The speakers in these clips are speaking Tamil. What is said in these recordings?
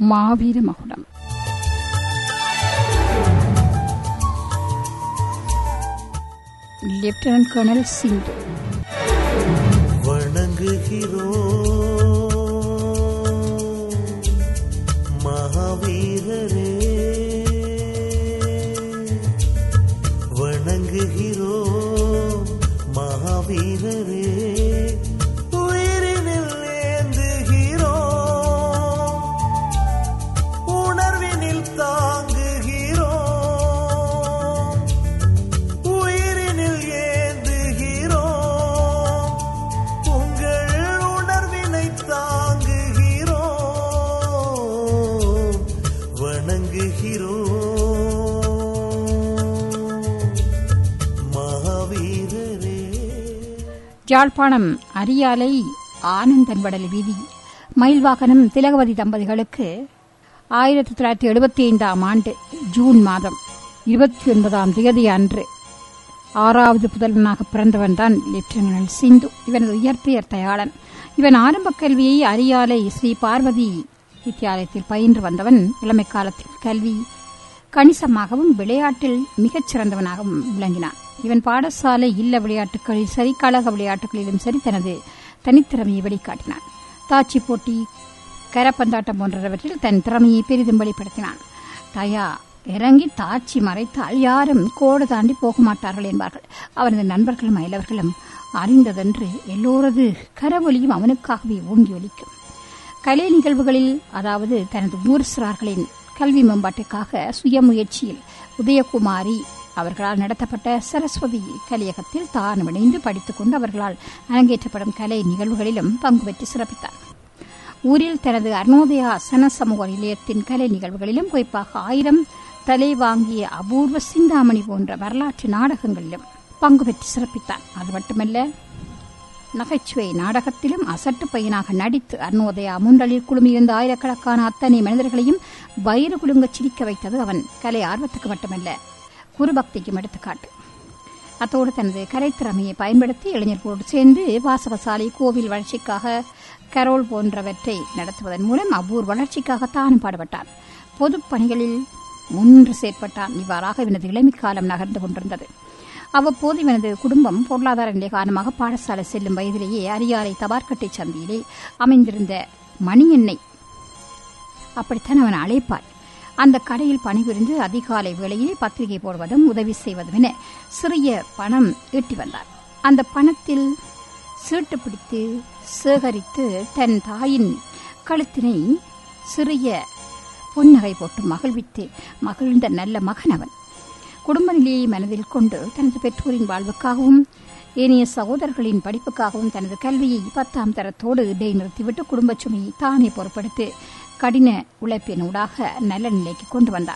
மாவீர மகுடம் லெப்டினன்ட் கர்னல் சிந்து வணங்குகிறோம் மகாவீரரே வணங்குகிறோம் மகாவீரரே உயிரினில் ஏந்துகிறோம் உணர்வினில் தாங்குகிறோம் உயிரினில் ஏந்துகிறோம் உங்கள் உணர்வினை தாங்குகிறோம் வணங்குகிறோம் மகாவீரரே யாழ்ப்பாணம் அரியாலை ஆனந்தன் வடல் வீதி மயில்வாகனம் திலகவதி தம்பதிகளுக்கு ஆயிரத்தி தொள்ளாயிரத்தி எழுபத்தி ஐந்தாம் ஆண்டு ஜூன் மாதம் இருபத்தி ஒன்பதாம் தேதி அன்று ஆறாவது புதல்வனாக பிறந்தவன் தான் லெப்டினன்ட் சிந்து இவனது இயற்பெயர் தயாளன் இவன் ஆரம்ப கல்வியை அரியாலை ஸ்ரீ பார்வதி வித்தியாலயத்தில் பயின்று வந்தவன் இளமை காலத்தில் கல்வி கணிசமாகவும் விளையாட்டில் மிகச் சிறந்தவனாகவும் விளங்கினான் இவன் பாடசாலை இல்ல விளையாட்டுகளில் சரி கழக விளையாட்டுகளிலும் சரி தனது தனித்திறமையை வெளிக்காட்டினான் தாச்சி போட்டி கரப்பந்தாட்டம் போன்றவற்றில் தன் திறமையை பெரிதும் வெளிப்படுத்தினான் தயா இறங்கி தாச்சி மறைத்தால் யாரும் கோடு தாண்டி போக மாட்டார்கள் என்பார்கள் அவனது நண்பர்களும் அயலவர்களும் அறிந்ததென்று எல்லோரது கரவொலியும் அவனுக்காகவே ஓங்கி ஒலிக்கும் கலை நிகழ்வுகளில் அதாவது தனது ஊர் சிறார்களின் கல்வி மேம்பாட்டுக்காக சுயமுயற்சியில் உதயகுமாரி அவர்களால் நடத்தப்பட்ட சரஸ்வதி கலையகத்தில் தான் இணைந்து படித்துக் கொண்டு அவர்களால் அரங்கேற்றப்படும் கலை நிகழ்வுகளிலும் பங்கு பெற்று சிறப்பித்தார் ஊரில் தனது அருணோதயா சன சமூக நிலையத்தின் கலை நிகழ்வுகளிலும் குறிப்பாக ஆயிரம் தலை வாங்கிய அபூர்வ சிந்தாமணி போன்ற வரலாற்று நாடகங்களிலும் பங்கு பெற்று சிறப்பித்தார் அது மட்டுமல்ல நகைச்சுவை நாடகத்திலும் அசட்டு பையனாக நடித்து அருணோதயா முன்றலில் குழுமியிருந்த ஆயிரக்கணக்கான அத்தனை மனிதர்களையும் வயிறு குலுங்கச் சிரிக்க வைத்தது அவன் கலை ஆர்வத்துக்கு மட்டுமல்ல குருபக்திக்கும் எடுத்துக்காட்டு அத்தோடு தனது கலைத்திறமையை பயன்படுத்தி இளைஞர்களோடு சேர்ந்து வாசகசாலை கோவில் வளர்ச்சிக்காக கரோல் போன்றவற்றை நடத்துவதன் மூலம் அவ்வூர் வளர்ச்சிக்காக தானும் பாடுபட்டார் பொதுப் பணிகளில் ஒன்று செயற்பட்டான் இவ்வாறாக இவனது இளமை காலம் நகர்ந்து கொண்டிருந்தது அவ்வப்போது இவனது குடும்பம் பொருளாதார நிலை காரணமாக பாடசாலை செல்லும் வயதிலேயே அரியாலை தபார்கட்டை சந்தியிலே அமைந்திருந்த மணி எண்ணெய் அப்படித்தான் அவன் அழைப்பார் அந்த கடையில் பணிபுரிந்து அதிகாலை வேளையில் பத்திரிகை போடுவதும் உதவி செய்வதும் என சிறிய பணம் ஈட்டி வந்தார் அந்த பணத்தில் சீட்டு பிடித்து சேகரித்து தன் தாயின் கழுத்தினை சிறிய பொன்னகை போட்டு மகிழ்வித்து மகிழ்ந்த நல்ல மகன் அவன் குடும்ப நிலையை மனதில் கொண்டு தனது பெற்றோரின் வாழ்வுக்காகவும் ஏனைய சகோதரர்களின் படிப்புக்காகவும் தனது கல்வியை பத்தாம் தரத்தோடு இடைநிறுத்திவிட்டு குடும்பச் சுமையை தானே பொறுப்படுத்தி கடின உழைப்பினூடாக நல்ல நிலைக்கு கொண்டு வந்தார்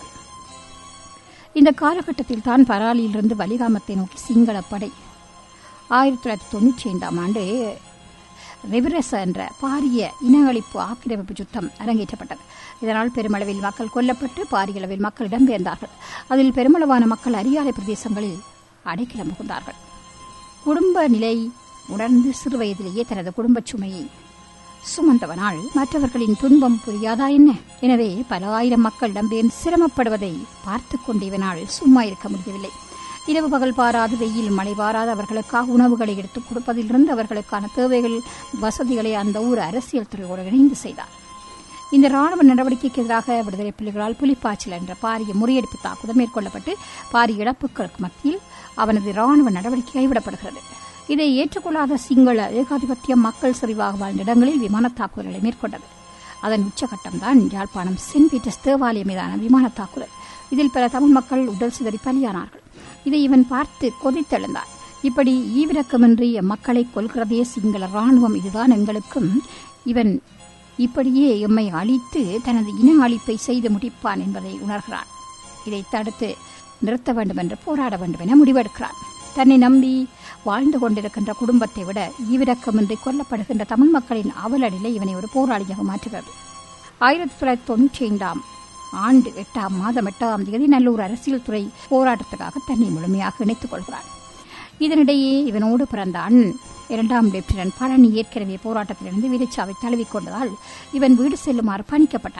இந்த காலகட்டத்தில் தான் பராலியிலிருந்து வலிகாமத்தை நோக்கி சிங்கள படை ஆயிரத்தி தொள்ளாயிரத்தி தொண்ணூற்றி ஐந்தாம் ஆண்டு ரெவிரச என்ற பாரிய இன அழிப்பு ஆக்கிரமிப்பு யுத்தம் அரங்கேற்றப்பட்டது இதனால் பெருமளவில் மக்கள் கொல்லப்பட்டு பாரிய அளவில் மக்கள் இடம்பெயர்ந்தார்கள் அதில் பெருமளவான மக்கள் அரியாலை பிரதேசங்களில் அடைக்கலம் புகுந்தார்கள் குடும்ப நிலை உணர்ந்து சிறுவயதிலேயே தனது குடும்பச் சுமையை சுமந்தவனால் மற்றவர்களின் துன்பம் புரியாதா என்ன எனவே பல ஆயிரம் மக்கள் இடம்பெயர்ந்து சிரமப்படுவதை பார்த்துக் கொண்டு இவனால் சும்மா இருக்க முடியவில்லை இரவு பகல் பாராது வெயில் மழை பாராது அவர்களுக்காக உணவுகளை எடுத்துக் கொடுப்பதிலிருந்து அவர்களுக்கான தேவைகள் வசதிகளை அந்த ஊர் அரசியல் துறையோடு இணைந்து செய்தார் இந்த ராணுவ நடவடிக்கைக்கு எதிராக விடுதலை புலிகளால் புலிப்பாய்ச்சல் என்ற பாரிய முறியடிப்பு தாக்குதல் மேற்கொள்ளப்பட்டு பாரிய இழப்புகளுக்கு மத்தியில் அவனது ராணுவ நடவடிக்கை கைவிடப்படுகிறது இதை ஏற்றுக்கொள்ளாத சிங்கள ஏகாதிபத்திய மக்கள் செறிவாக வாழ்ந்த இடங்களில் விமான தாக்குதல்களை மேற்கொண்டது அதன் உச்சகட்டம்தான் யாழ்ப்பாணம் சென்ட் பீட்டர்ஸ் தேவாலயம் மீதான விமான தாக்குதல் இதில் பல தமிழ் மக்கள் உடல் சிதறி பலியானார்கள் இதை இவன் பார்த்து கொதித்தெழுந்தார் இப்படி ஈவிரக்கமின்றி மக்களை கொல்கிறதே சிங்கள ராணுவம் இதுதான் எங்களுக்கும் இவன் இப்படியே எம்மை அழித்து தனது இன அழிப்பை செய்து முடிப்பான் என்பதை உணர்கிறான் இதை தடுத்து நிறுத்த வேண்டும் என்று போராட வேண்டும் என முடிவெடுக்கிறான் தன்னை நம்பி வாழ்ந்து கொண்டிருக்கின்ற குடும்பத்தை விட ஈவிரக்கமின்றி கொல்லப்படுகின்ற தமிழ் மக்களின் அவலநிலை இவனை ஒரு போராளியாக மாற்றுகிறது ஆயிரத்தி தொள்ளாயிரத்தி தொண்ணூற்றி ஐந்தாம் ஆண்டு எட்டாம் மாதம் எட்டாம் தேதி நல்லூர் அரசியல் துறை போராட்டத்துக்காக தன்னை முழுமையாக இணைத்துக் கொள்கிறான் இதனிடையே இவனோடு பிறந்த அண்ணன் இரண்டாம் லெப்டினன்ட் பழனி ஏற்கனவே போராட்டத்திலிருந்து வீரச்சாவை தழுவிக் கொண்டதால் இவன் வீடு செல்லுமாறு பணிக்கப்பட்டான்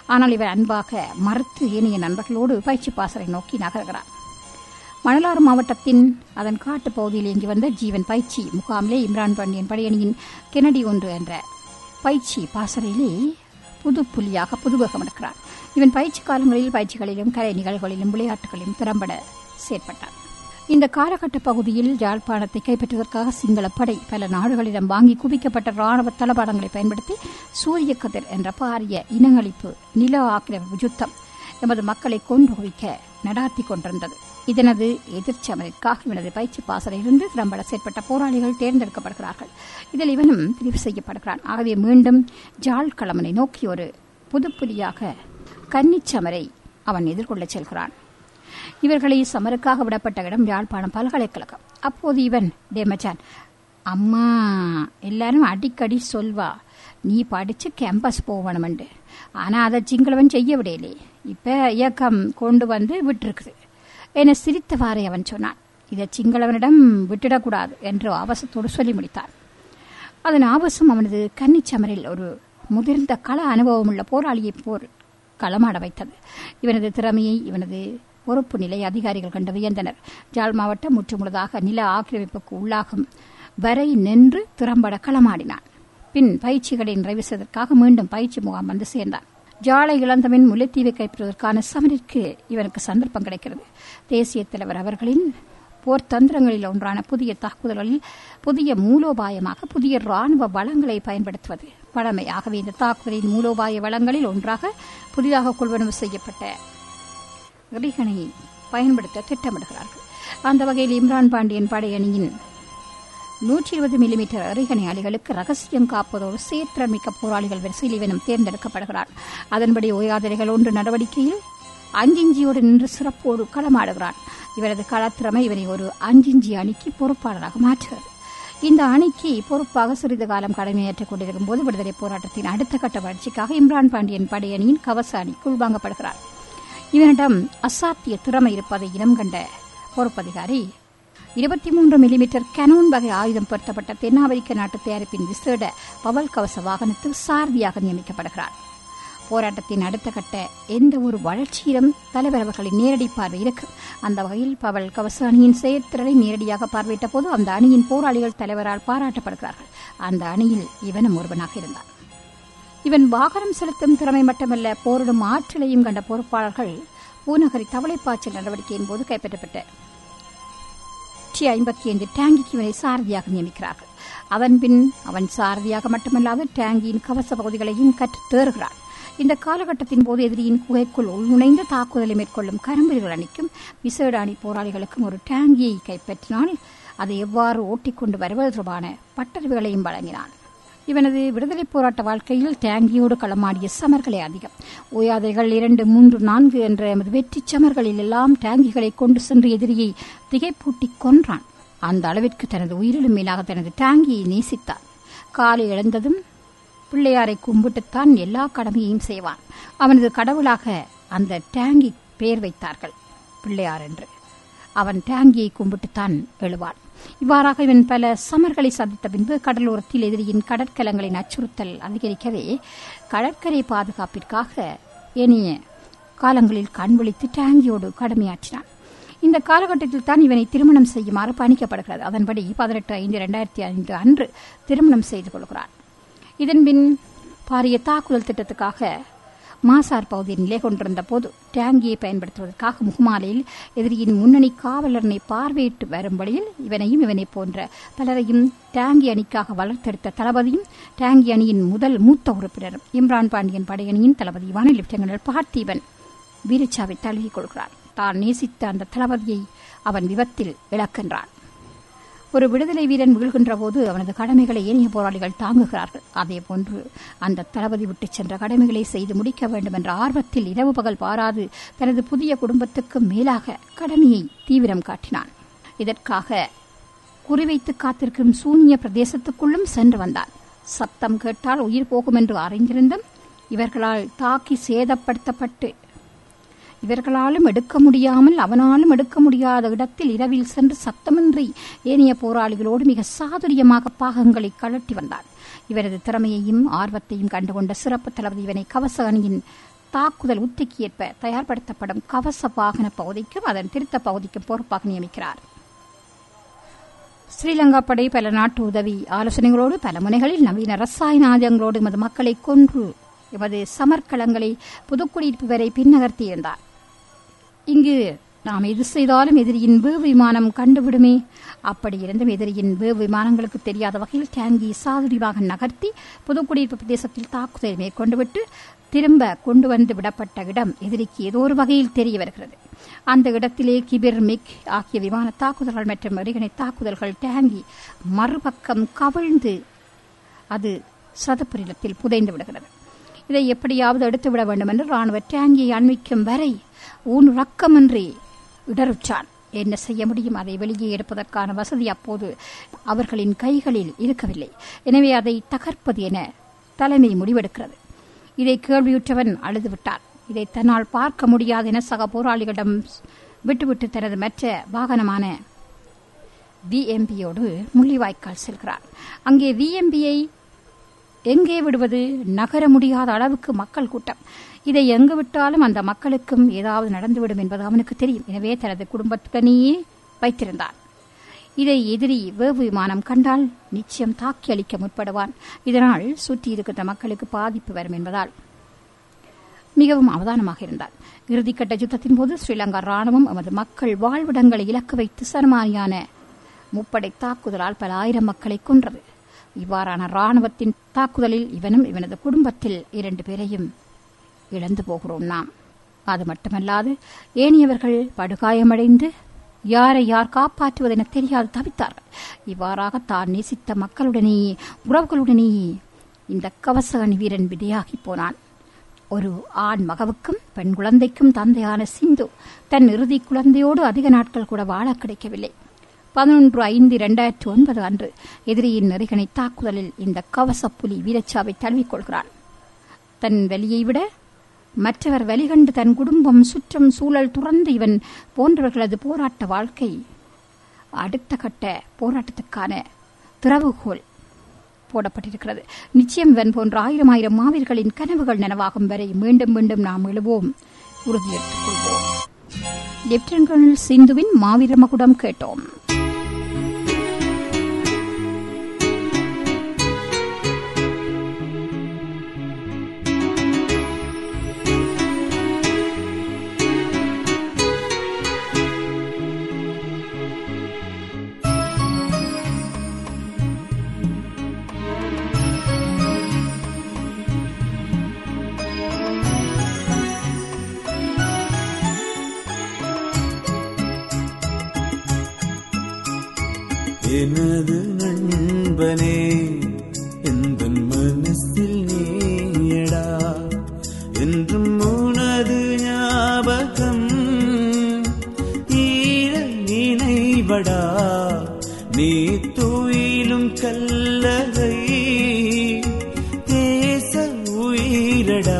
ஆனால் இவர் அன்பாக மறுத்து ஏனைய நண்பர்களோடு பயிற்சி பாசறை நோக்கி நகர்கிறார் மணலாறு மாவட்டத்தின் அதன் காட்டு பகுதியில் இயங்கி வந்த ஜீவன் பயிற்சி முகாமிலே இம்ரான் பாண்டியன் படையணியின் கெனடி ஒன்று என்ற பயிற்சி பாசறையிலே புது புலியாக புதுவகம் எடுக்கிறார் இவன் பயிற்சி காலங்களில் பயிற்சிகளிலும் கலை நிகழ்வுகளிலும் விளையாட்டுகளிலும் திறம்பட செயற்பட்டார் இந்த காலகட்ட பகுதியில் யாழ்ப்பாணத்தை கைப்பற்றுவதற்காக சிங்கள படை பல நாடுகளிடம் வாங்கி குவிக்கப்பட்ட ராணுவ தளபாடங்களை பயன்படுத்தி சூரிய கதிர் என்ற பாரிய இனங்களிப்பு நில ஆக்கிரமிப்பு யுத்தம் எமது மக்களை கொண்டு குவிக்க நடாத்தி கொண்டிருந்தது இதனது எதிர்ச்சமரிற்காக இவனது பயிற்சி பாசறையிலிருந்து திறம்பட செயற்பட்ட போராளிகள் தேர்ந்தெடுக்கப்படுகிறார்கள் இதில் இவனும் தெரிவு செய்யப்படுகிறான் ஆகவே மீண்டும் ஜாழ் களமனை நோக்கி ஒரு புதுப்புலியாக கன்னிச்சமரை அவன் எதிர்கொள்ளச் செல்கிறான் இவர்களை சமருக்காக விடப்பட்ட இடம் யாழ்ப்பாணம் பல்கலைக்கழகம் அப்போது இவன் டேமச்சான் அம்மா எல்லாரும் அடிக்கடி சொல்வா நீ படிச்சு கேம்பஸ் போகணுமெண்டு ஆனா அதை சிங்களவன் செய்ய விடையிலே இப்ப இயக்கம் கொண்டு வந்து விட்டிருக்குது என சிரித்தவாறே அவன் சொன்னான் இதை சிங்களவனிடம் விட்டுடக்கூடாது என்று ஆபாசத்தோடு சொல்லி முடித்தான் அதன் ஆபாசம் அவனது கன்னிச்சமரில் ஒரு முதிர்ந்த கள அனுபவமுள்ள போராளியை போர் களமாட வைத்தது இவனது திறமையை இவனது பொறுப்பு நிலை அதிகாரிகள் கண்டு வியந்தனர் ஜாழ் மாவட்டம் முற்றுமுழுதாக நில ஆக்கிரமிப்புக்கு உள்ளாகும் வரை நின்று திறம்பட களமாடினான் பின் பயிற்சிகளை நிறைவு செய்வதற்காக மீண்டும் பயிற்சி முகாம் வந்து சேர்ந்தான் ஜாலை இழந்தவன் முல்லைத்தீவை கைப்பற்றுவதற்கான சமரிற்கு இவனுக்கு சந்தர்ப்பம் கிடைக்கிறது தேசிய தலைவர் அவர்களின் போர் தந்திரங்களில் ஒன்றான புதிய தாக்குதல்களில் புதிய மூலோபாயமாக புதிய ராணுவ வளங்களை பயன்படுத்துவது பழமை ஆகவே இந்த தாக்குதலின் மூலோபாய வளங்களில் ஒன்றாக புதிதாக கொள்வனவு செய்யப்பட்ட எறிகணை பயன்படுத்த திட்டமிடுகிறார்கள் அந்த வகையில் இம்ரான் பாண்டியன் படையணியின் நூற்றி இருபது மில்லிமீட்டர் எறிகணை அலிகளுக்கு ரகசியம் காப்பதோடு செயற்திறன்மிக்க போராளிகள் வரிசையில் இவனும் தேர்ந்தெடுக்கப்படுகிறார் அதன்படி ஓயாதலைகள் ஒன்று நடவடிக்கையில் அஞ்சிஞ்சியோடு நின்று சிறப்போடு களமாடுகிறான் இவரது களத்திறமை இவனை ஒரு அஞ்சிஞ்சி அணிக்கு பொறுப்பாளராக மாற்றுகிறது இந்த அணிக்கு பொறுப்பாக சிறிது காலம் கடமையாற்றிக் கொண்டிருக்கும் போது விடுதலை போராட்டத்தின் அடுத்த கட்ட வளர்ச்சிக்காக இம்ரான் பாண்டியன் படையணியின் கவச அணிக்கு உள்வாங்கப்படுகிறார் இவனிடம் அசாத்திய திறமை இருப்பதை இனம் கண்ட பொறுப்பதிகாரி இருபத்தி மூன்று மில்லிமீட்டர் கனோன் வகை ஆயுதம் பொருத்தப்பட்ட தென்னாப்பிரிக்க நாட்டு தயாரிப்பின் விசேட பவல் கவச வாகனத்தில் சாரதியாக நியமிக்கப்படுகிறார் போராட்டத்தின் அடுத்த கட்ட எந்த ஒரு வளர்ச்சியிலும் தலைவர் அவர்களின் நேரடி பார்வை இருக்கும் அந்த வகையில் பவல் கவச அணியின் செயற்திறனை நேரடியாக பார்வையிட்ட போது அந்த அணியின் போராளிகள் தலைவரால் பாராட்டப்படுகிறார்கள் அந்த அணியில் இவனும் ஒருவனாக இருந்தான் இவன் வாகனம் செலுத்தும் திறமை மட்டுமல்ல போரிடும் ஆற்றலையும் கண்ட பொறுப்பாளர்கள் பூநகரி தவளைப்பாய்ச்சல் நடவடிக்கையின் போது கைப்பற்றப்பட்ட டி ஐம்பத்தி ஐந்து டேங்கிக்கு இவனை சாரதியாக நியமிக்கிறார்கள் அதன் பின் அவன் சாரதியாக மட்டுமல்லாது டேங்கியின் கவச பகுதிகளையும் கற்றுத் தேறுகிறான் இந்த காலகட்டத்தின் போது எதிரியின் குகைக்குள் உள்நுழைந்து தாக்குதலை மேற்கொள்ளும் கரும்புலிகள் அணிக்கும் விசேட அணி போராளிகளுக்கும் ஒரு டேங்கியை கைப்பற்றினால் அதை எவ்வாறு ஓட்டிக்கொண்டு வருவது தொடர்பான பட்டறிவுகளையும் வழங்கினான் இவனது விடுதலை போராட்ட வாழ்க்கையில் டேங்கியோடு களமாடிய சமர்களே அதிகம் ஓயாதைகள் இரண்டு மூன்று நான்கு என்ற எமது வெற்றி சமர்களில் எல்லாம் டேங்கிகளை கொண்டு சென்று எதிரியை திகைப்பூட்டி கொன்றான் அந்த அளவிற்கு தனது உயிரிலும் மேலாக தனது டேங்கியை நேசித்தான் காலை இழந்ததும் பிள்ளையாரை கும்பிட்டுத்தான் எல்லா கடமையையும் செய்வான் அவனது கடவுளாக அந்த டேங்கி பெயர் வைத்தார்கள் பிள்ளையார் என்று அவன் டேங்கியை கும்பிட்டுத்தான் எழுவான் இவ்வாறாக இவன் பல சமர்களை சந்தித்த பின்பு கடலோரத்தில் எதிரியின் கடற்கலங்களின் அச்சுறுத்தல் அதிகரிக்கவே கடற்கரை பாதுகாப்பிற்காக ஏனைய காலங்களில் கண்விழித்து டேங்கியோடு கடமையாற்றினான் இந்த காலகட்டத்தில் தான் இவனை திருமணம் செய்யுமாறு பணிக்கப்படுகிறது அதன்படி பதினெட்டு ஐந்து இரண்டாயிரத்தி ஐந்து அன்று திருமணம் செய்து கொள்கிறான் இதன்பின் பாரிய தாக்குதல் திட்டத்துக்காக மாசார் பகுதியில் நிலை கொண்டிருந்த போது டேங்கியை பயன்படுத்துவதற்காக முகமாலையில் எதிரியின் முன்னணி காவலரனை பார்வையிட்டு வரும் வழியில் இவனையும் இவனை போன்ற பலரையும் டேங்கி அணிக்காக வளர்த்தெடுத்த தளபதியும் டேங்கி அணியின் முதல் மூத்த உறுப்பினரும் இம்ரான் பாண்டியன் படையணியின் தளபதியுமான லெப்டினல் பார்த்திபன் வீரச்சாவை தழுவிக் கொள்கிறான் தான் நேசித்த அந்த தளபதியை அவன் விபத்தில் இழக்கின்றான் ஒரு விடுதலை வீரன் வீழ்கின்ற போது அவனது கடமைகளை ஏனைய போராளிகள் தாங்குகிறார்கள் அதேபோன்று அந்த தளபதி விட்டுச் சென்ற கடமைகளை செய்து முடிக்க வேண்டும் என்ற ஆர்வத்தில் இரவு பகல் பாராது தனது புதிய குடும்பத்துக்கு மேலாக கடமையை தீவிரம் காட்டினான் இதற்காக குறிவைத்து காத்திருக்கும் சூனிய பிரதேசத்துக்குள்ளும் சென்று வந்தான் சத்தம் கேட்டால் உயிர் போகும் என்று அறிந்திருந்தும் இவர்களால் தாக்கி சேதப்படுத்தப்பட்டு இவர்களாலும் எடுக்க முடியாமல் அவனாலும் எடுக்க முடியாத இடத்தில் இரவில் சென்று சத்தமின்றி ஏனைய போராளிகளோடு மிக சாதுரியமாக பாகங்களை கழட்டி வந்தான் இவரது திறமையையும் ஆர்வத்தையும் கண்டுகொண்ட சிறப்பு தளபதி இவனை கவச அணியின் தாக்குதல் உத்திக்கு ஏற்ப தயார்படுத்தப்படும் கவச வாகன பகுதிக்கும் அதன் திருத்த பகுதிக்கும் பொறுப்பாக நியமிக்கிறார் ஸ்ரீலங்கா படை பல நாட்டு உதவி ஆலோசனைகளோடு பல முனைகளில் நவீன ரசாயன ஆயுதங்களோடு எமது மக்களை கொன்று எமது சமர்க்களங்களை புதுக்குடியிருப்பு வரை பின்னகர்த்தியிருந்தார் இங்கு நாம் எது செய்தாலும் எதிரியின் வேவு விமானம் கண்டுவிடுமே அப்படி இருந்தும் எதிரியின் வேவு விமானங்களுக்கு தெரியாத வகையில் டேங்கி சாதுரிவாக நகர்த்தி புதுக்குடியிருப்பு பிரதேசத்தில் தாக்குதலை மேற்கொண்டுவிட்டு திரும்ப கொண்டு வந்து விடப்பட்ட இடம் எதிரிக்கு ஏதோ ஒரு வகையில் தெரிய வருகிறது அந்த இடத்திலே கிபிர் மிக் ஆகிய விமான தாக்குதல்கள் மற்றும் எறிகணை தாக்குதல்கள் டேங்கி மறுபக்கம் கவிழ்ந்து அது சதப்புரிலத்தில் புதைந்து விடுகிறது இதை எப்படியாவது எடுத்துவிட வேண்டும் என்று ராணுவ டேங்கியை அண்மிக்கும் வரை ஊன் ரக்கமின்றி இடருற்றான் என்ன செய்ய முடியும் அதை வெளியே எடுப்பதற்கான வசதி அப்போது அவர்களின் கைகளில் இருக்கவில்லை எனவே அதை தகர்ப்பது என தலைமை முடிவெடுக்கிறது இதை கேள்வியுற்றவன் அழுதுவிட்டான் இதை தன்னால் பார்க்க முடியாது என சக போராளிகளிடம் விட்டுவிட்டு தனது மற்ற வாகனமான விஎம்பியோடு முள்ளிவாய்க்கால் செல்கிறார் அங்கே விஎம்பியை எங்கே விடுவது நகர முடியாத அளவுக்கு மக்கள் கூட்டம் இதை எங்கு விட்டாலும் அந்த மக்களுக்கும் ஏதாவது நடந்துவிடும் என்பது அவனுக்கு தெரியும் எனவே தனது குடும்பத்துடனேயே வைத்திருந்தான் இதை எதிரி வேவு விமானம் கண்டால் நிச்சயம் தாக்கி அளிக்க முற்படுவான் இதனால் சுற்றி இருக்கின்ற மக்களுக்கு பாதிப்பு வரும் என்பதால் மிகவும் அவதானமாக இருந்தார் இறுதிக்கட்ட யுத்தத்தின் போது ஸ்ரீலங்கா ராணுவம் எமது மக்கள் வாழ்விடங்களை இலக்கு வைத்து சர்மானியான முப்படை தாக்குதலால் பல ஆயிரம் மக்களை கொன்றது இவ்வாறான ராணுவத்தின் தாக்குதலில் இவனும் இவனது குடும்பத்தில் இரண்டு பேரையும் இழந்து போகிறோம் நாம் அது மட்டுமல்லாது ஏனையவர்கள் படுகாயமடைந்து யாரை யார் காப்பாற்றுவதென தெரியாது தவித்தார்கள் இவ்வாறாக தான் நேசித்த மக்களுடனேயே உறவுகளுடனேயே இந்த கவச அணி வீரன் விதையாகி போனான் ஒரு ஆண் மகவுக்கும் பெண் குழந்தைக்கும் தந்தையான சிந்து தன் இறுதி குழந்தையோடு அதிக நாட்கள் கூட வாழ கிடைக்கவில்லை பதினொன்று ஐந்து இரண்டாயிரத்தி ஒன்பது அன்று எதிரியின் நெருகனை தாக்குதலில் இந்த கவச புலி வீரச்சாவை தழுவிக்கொள்கிறான் தன் வெளியை விட மற்றவர் வழிகண்டு தன் குடும்பம் சுற்றம் சூழல் துறந்து இவன் போன்றவர்களது போராட்ட வாழ்க்கை அடுத்த கட்ட போராட்டத்துக்கான திறவுகோல் போடப்பட்டிருக்கிறது நிச்சயம் இவன் போன்ற ஆயிரம் ஆயிரம் மாவீர்களின் கனவுகள் நனவாகும் வரை மீண்டும் மீண்டும் நாம் எழுவோம் உறுதியெடுத்துக் கொள்வோம் லெப்டினன்ட் கர்னல் சிந்துவின் மாவீர மகுடம் கேட்டோம் எனது நண்பனே எந்த மனசில் நீயடா என்றும் உனது ஞாபகம் ஈர நினைவடா நீ துயிலும் கல்லறை தேச உயிரடா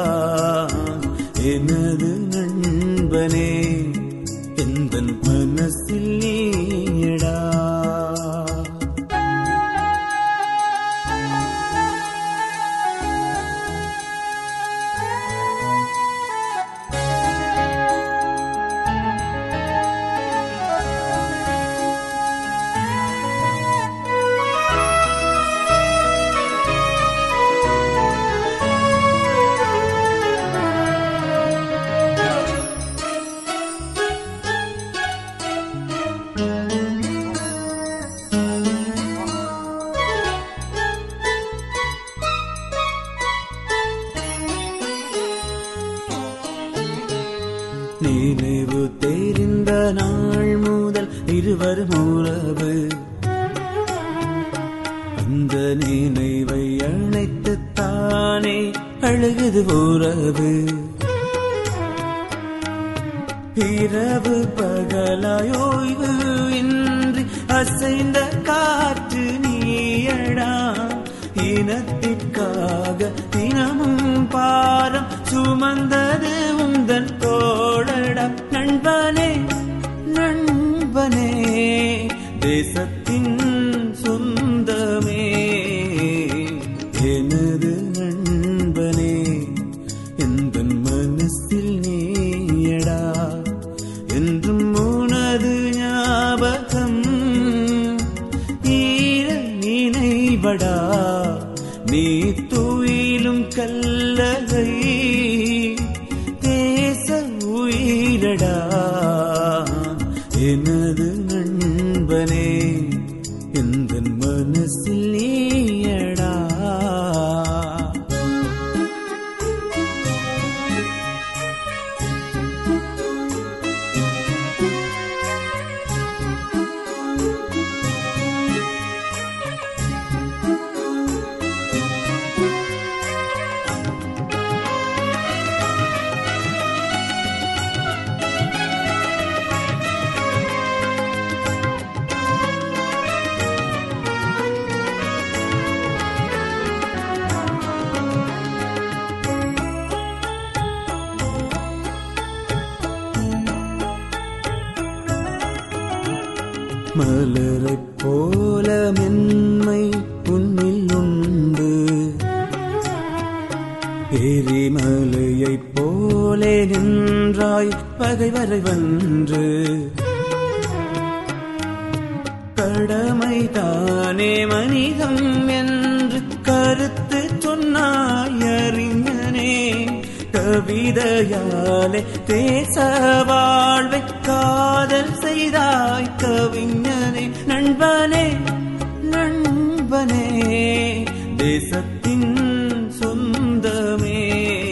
எனது நண்பனே எந்த மனசில் நீயடா நினைவு தெரிந்த நாள் முதல் இருவரும் உறவு அந்த நினைவை அணைத்து தானே அழுகுது உறவு இரவு பகலாயோய்வு இன்றி அசைந்த காற்று நீயடா இனத்திற்காக தினமும் பாரம் சுமந்தது உந்தன் தோழடா நண்பனே நண்பனே தேசத்தின் சொந்தமே எனது நண்பனே எந்த மலரைப் போல மென்மை உன்னில் உண்டு எரிமலையைப் போலே நின்றாய் பகைவரை வென்று கடமைதானே மனிதம் என்று கருத்து சொன்னாய் அறிஞனே கவிதையாலே தேச வாழ்வை காதல் செய்தாய் கவிஞனே நண்பனே நண்பனே தேசத்தின் சொந்தமே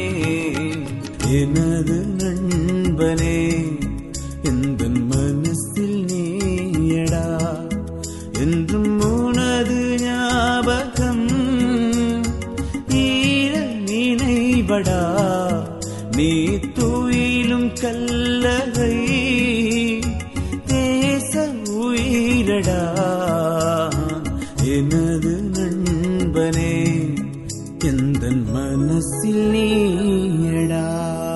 எனது நண்பனே எந்த மனசில் நீயடா என்றும் உனது ஞாபகம் ஈர நினைவடா நீ துயிலும் கல்லகை தேச உயிரடா எனது நண்பனே எந்த மனசில் நீயடா